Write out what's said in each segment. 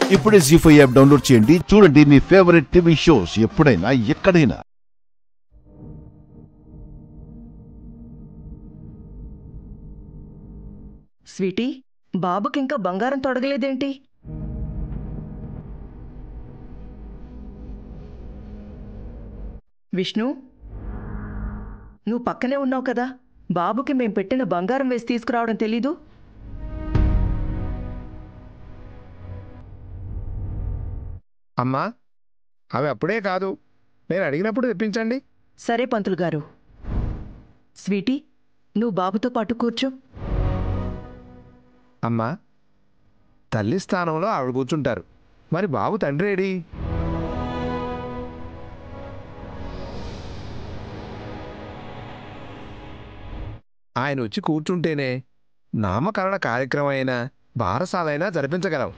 ఇప్పుడే G five app download చేయండి చూడండి మీ ఫేవరెట్ టీవీ షోస్ ఎప్పుడైనా ఎక్కడైనా స్వీటీ బాబుకింకా బంగారం తొడగలేదేంటి విష్ణు నువ్వు పక్కనే ఉన్నావు కదా బాబుకి మేం పెట్టిన బంగారం వేసి తీసుకురావడం తెలీదు అమ్మా అవి అప్పుడే కాదు నేను అడిగినప్పుడు తెప్పించండి సరే పంతులు గారు స్వీటీ నువ్వు బాబుతో పాటు కూర్చో అమ్మా తల్లి స్థానంలో ఆవిడ కూర్చుంటారు మరి బాబు తండ్రి ఏడి ఆయన వచ్చి కూర్చుంటేనే నామకరణ కార్యక్రమం అయినా బారసాలైనా జరిపించగలం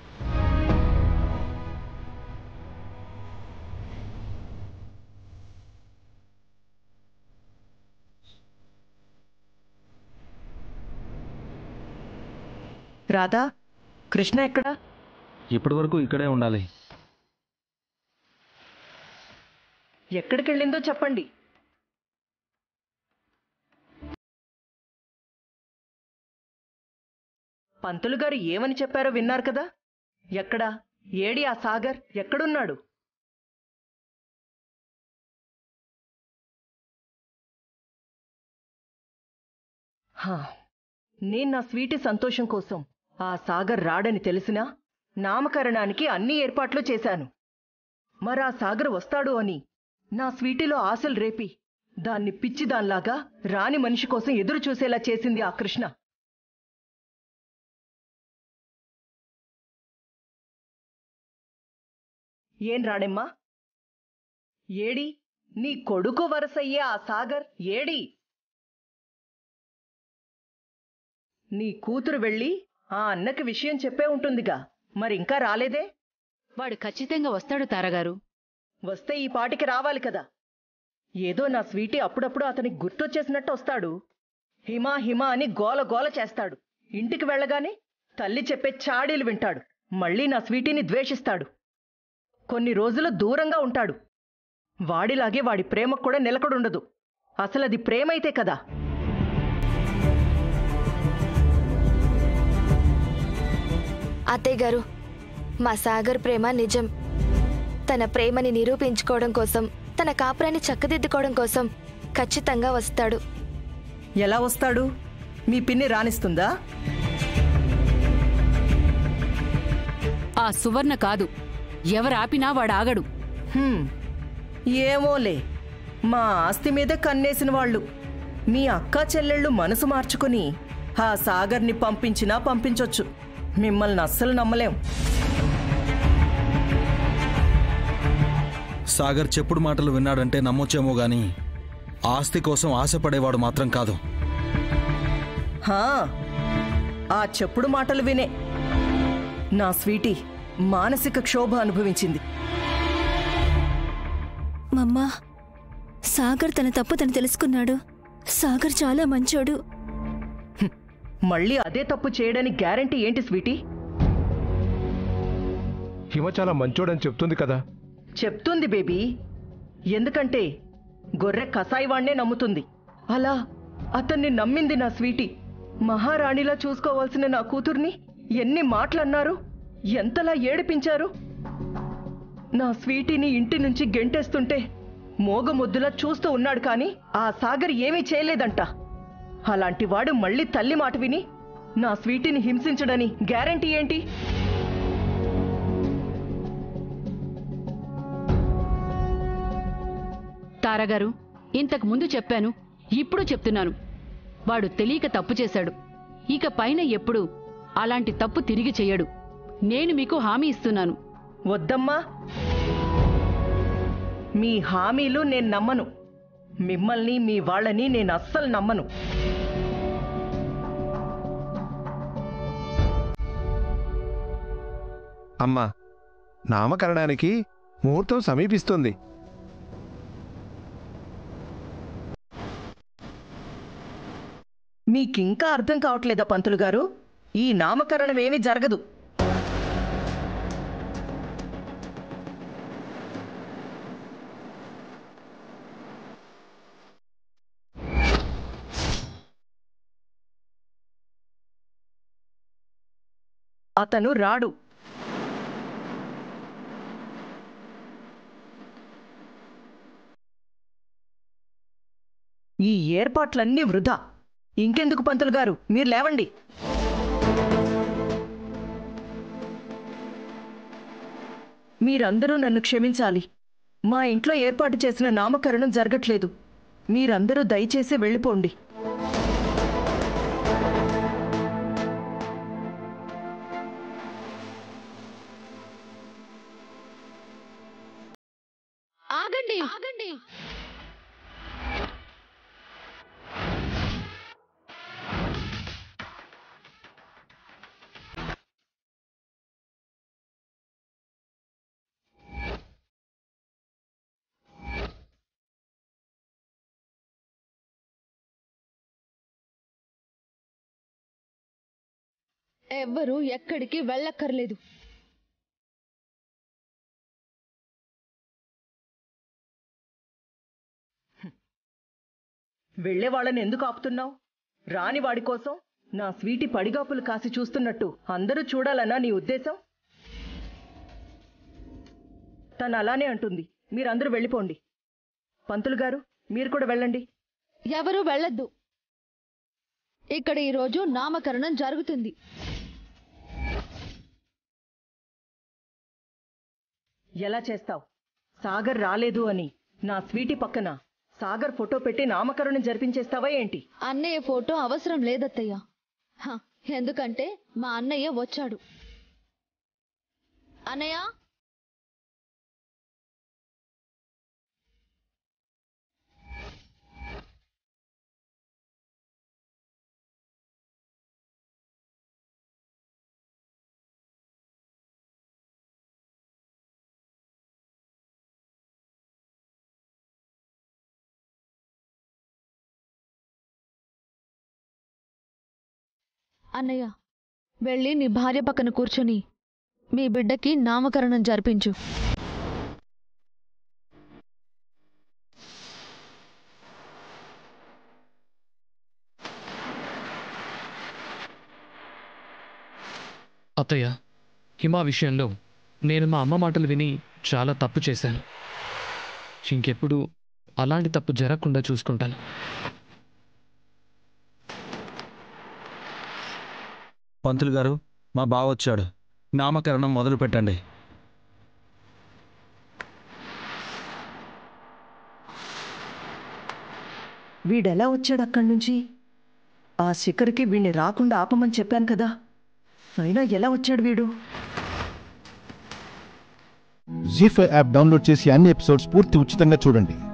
రాధా కృష్ణ ఎక్కడా ఇప్పటి వరకు ఇక్కడే ఉండాలి ఎక్కడికెళ్ళిందో చెప్పండి పంతులు గారు ఏమని చెప్పారో విన్నారు కదా ఎక్కడా ఏడి ఆ సాగర్ ఎక్కడున్నాడు హా, నేను నా స్వీటి సంతోషం కోసం ఆ సాగర్ రాడని తెలిసినా నామకరణానికి అన్ని ఏర్పాట్లు చేశాను మరా సాగర్ వస్తాడు అని నా స్వీటీలో ఆశలు రేపి దాన్ని పిచ్చిదాన్లాగా రాని మనిషి కోసం ఎదురు చూసేలా చేసింది ఆ కృష్ణ ఏం రాడెమ్మా ఏడి నీ కొడుకు వరసయ్యే ఆ సాగర్ ఏడి నీ కూతురు వెళ్ళి ఆ అన్నకి విషయం చెప్పే ఉంటుందిగా మరింకా రాలేదే వాడు ఖచ్చితంగా వస్తాడు తారగారు వస్తే ఈ పాటికి రావాలి కదా ఏదో నా స్వీటీ అప్పుడప్పుడు అతనికి గుర్తొచ్చేసినట్టు వస్తాడు హిమా హిమా అని గోల గోల చేస్తాడు ఇంటికి వెళ్ళగానే తల్లి చెప్పే చాడీలు వింటాడు మళ్ళీ నా స్వీటీని ద్వేషిస్తాడు కొన్ని రోజులు దూరంగా ఉంటాడు వాడిలాగే వాడి ప్రేమకు కూడా నిలకడుండదు అసలది ప్రేమైతే కదా అత్తయ్య గారు మా సాగర్ ప్రేమ నిజం తన ప్రేమని నిరూపించుకోవడం కోసం తన కాపురాన్ని చక్కదిద్దుకోవడం కోసం ఖచ్చితంగా వస్తాడు ఎలా వస్తాడు మీ పిన్ని రాణిస్తుందా ఆ సువర్ణ కాదు ఎవరాపినా వాడాగడు హ్మ్, ఏమోలే మా ఆస్తి మీద కన్నేసిన వాళ్ళు మీ అక్క చెల్లెళ్ళు మనసు మార్చుకుని ఆ సాగర్ని పంపించినా పంపించొచ్చు మిమ్మల్ని అస్సలు నమ్మలేం సాగర్ చెప్పుడు మాటలు విన్నాడంటే నమ్మొచ్చేమో గాని ఆస్తి కోసం ఆశపడేవాడు మాత్రం కాదు హా ఆ చెప్పుడు మాటలు వినే నా స్వీటీ మానసిక క్షోభ అనుభవించింది మమ్మా సాగర్ తన తప్పు తను తెలుసుకున్నాడు సాగర్ చాలా మంచోడు మళ్ళీ అదే తప్పు చేయడానికి గ్యారంటీ ఏంటి స్వీటీ హిమ చాలా మంచోడని చెప్తుంది కదా చెప్తుంది బేబీ ఎందుకంటే గొర్రె కసాయివాణ్ణే నమ్ముతుంది అలా అతన్ని నమ్మింది నా స్వీటీ మహారాణిలా చూసుకోవాల్సిన నా కూతుర్ని ఎన్ని మాటలన్నారు ఎంతలా ఏడిపించారు నా స్వీటీని ఇంటి నుంచి గెంటేస్తుంటే మోగముద్దులా చూస్తూ ఉన్నాడు కానీ ఆ సాగర్ ఏమీ చేయలేదంట అలాంటి వాడు మళ్ళీ తల్లి మాట విని నా స్వీటీని హింసించడని గ్యారంటీ ఏంటి తారగారు ఇంతకు ముందు చెప్పాను ఇప్పుడు చెప్తున్నాను వాడు తెలియక తప్పు చేశాడు ఇక పైన ఎప్పుడు అలాంటి తప్పు తిరిగి చెయ్యడు నేను మీకు హామీ ఇస్తున్నాను వద్దమ్మా మీ హామీలు నేను నమ్మను మిమ్మల్ని మీ వాళ్ళని నేను అస్సలు నమ్మను అమ్మా నామకరణానికి ముహూర్తం సమీపిస్తుంది మీకింకా అర్థం కావట్లేదా పంతులు గారు ఈ నామకరణం ఏమీ జరగదు అతను రాడు ఈ ఏర్పాట్లన్నీ వృధా ఇంకెందుకు పంతులు గారు మీరు లేవండి మీరందరూ నన్ను క్షమించాలి మా ఇంట్లో ఏర్పాటు చేసిన నామకరణం జరగట్లేదు మీరందరూ దయచేసి వెళ్ళిపోండి ఆగండి ఆగండి ఎవ్వరూ ఎక్కడికి వెళ్ళక్కర్లేదు వెళ్ళే వాళ్ళని ఎందుకు ఆపుతున్నావు రాని వాడి కోసం నా స్వీటి పడిగాపులు కాసి చూస్తున్నట్టు అందరూ చూడాలన్నా నీ ఉద్దేశం తను అలానే అంటుంది మీరందరూ వెళ్ళిపోండి పంతులు గారు మీరు కూడా వెళ్ళండి ఎవరూ వెళ్ళొద్దు ఇక్కడ ఈరోజు నామకరణం జరుగుతుంది ఎలా చేస్తావు సాగర్ రాలేదు అని నా స్వీటి పక్కన సాగర్ ఫోటో పెట్టి నామకరణం జరిపించేస్తావా ఏంటి అన్నయ్య ఫోటో అవసరం లేదత్తయ్య హ, ఎందుకంటే మా అన్నయ్య వచ్చాడు అన్నయ్య అన్నయ్య వెళ్ళి నీ భార్య పక్కన కూర్చొని మీ బిడ్డకి నామకరణం జరిపించు అత్తయ్య హిమా విషయంలో నేను మా అమ్మ మాటలు విని చాలా తప్పు చేశాను ఇంకెప్పుడు అలాంటి తప్పు జరగకుండా చూసుకుంటాను పంతులు గారు మా బావ వచ్చాడు నామకరణం మొదలు పెట్టండి వీడెలా వచ్చాడు అక్కడి నుంచి ఆ శిఖర్కి వీడిని రాకుండా ఆపమని చెప్పాను కదా అయినా ఎలా వచ్చాడు వీడు జీ ఫైవ్ యాప్ డౌన్లోడ్ చేసి అన్ని ఎపిసోడ్స్ పూర్తి ఉచితంగా చూడండి